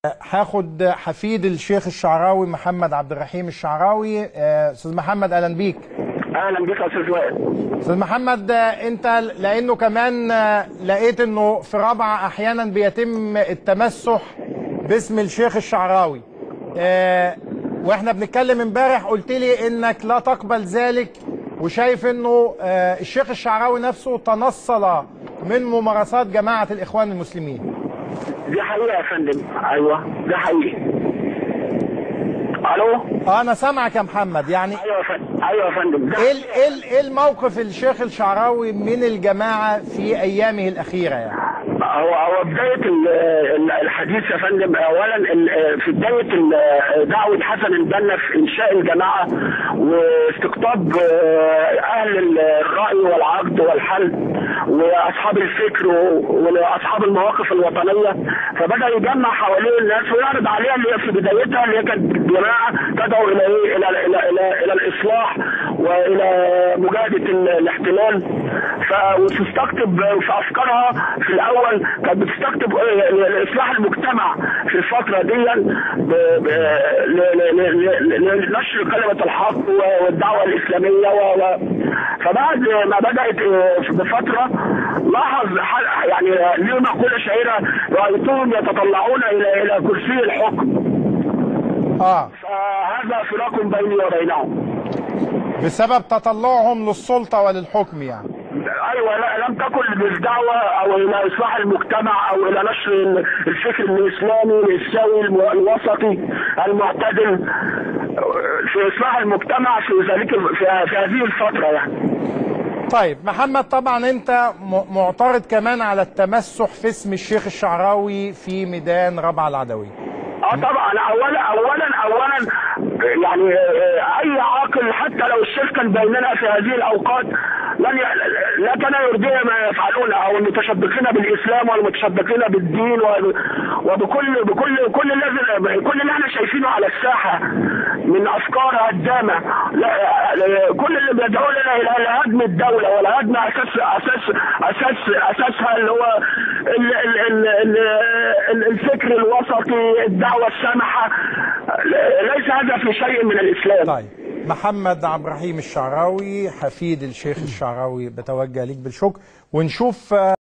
هاخد حفيد الشيخ الشعراوي محمد عبد الرحيم الشعراوي آه، استاذ محمد اهلا بيك اهلا بك يا استاذ وائل استاذ محمد آه، انت لانه كمان آه، لقيت انه في رابعه احيانا بيتم التمسح باسم الشيخ الشعراوي آه، واحنا بنتكلم امبارح قلت لي انك لا تقبل ذلك وشايف انه آه، الشيخ الشعراوي نفسه تنصل من ممارسات جماعه الاخوان المسلمين دي حقيقه يا فندم ايوه ده حقيقي الو آه، انا سامعك يا محمد يعني ايوه يا فندم ايوه يا فندم ده ايه ال- ايه ال- ايه الموقف الشيخ الشعراوي من الجماعه في ايامه الاخيره يعني هو هو بدايه ال- ال- الحديث يا فندم اولا ال- في بدايه ال- دعوه حسن البنا في انشاء الجماعه واستقطاب آه، اهل الراي والعقد والحل واصحاب الفكر و- واصحاب المواقف الوطنيه فبدا يجمع حواليه الناس ويعرض عليها اللي هي في بدايتها اللي هي كانت جماعه تدعو الى ايه؟ الى الى الى, إلى الاصلاح والى مجاهده ال- الاحتلال ف- وتستقطب في افكارها في الاول كانت بتستقطب إيه؟ اصلاح المجتمع في الفتره دي ب- ب- ل- ل- ل- ل- لنشر كلمه الحق و- والدعوه الاسلاميه و... و... فبعد ما بدات إيه، بفتره لاحظ ح- يعني ليه مقوله شهيره رايتهم يتطلعون الى الى كرسي الحكم اه فهذا فراق بيني وبينهم بسبب تطلعهم للسلطه وللحكم يعني ايوه لا لم تكن بالدعوه او الى اصلاح المجتمع او الى نشر الفكر الاسلامي الاسيوي الم- الوسطي المعتدل في اصلاح المجتمع في ذلك في, في هذه الفتره يعني طيب محمد طبعا انت م- معترض كمان على التمسح في اسم الشيخ الشعراوي في ميدان ربع العدوي اه طبعا اولا اولا اولا يعني آه، اي عاقل حتى لو الشيخ كان بيننا في هذه الاوقات لن ي... لا كان يرضيه ما يفعلون او المتشبكين بالاسلام والمتشبكين بالدين و... وبكل بكل كل الذي كل اللي احنا شايفينه على الساحه من افكار هدامه لا... لا- كل اللي بيدعو لنا الى إلى هدم الدوله ولا هدم اساس اساس اساس اساسها اللي هو ال... ال... ال... ال... ال- الفكر الوسطي الدعوه السامحه ليس هذا في شيء من الاسلام طيب محمد عبد الرحيم الشعراوي حفيد الشيخ الشعراوي بتوجه ليك بالشكر ونشوف آه،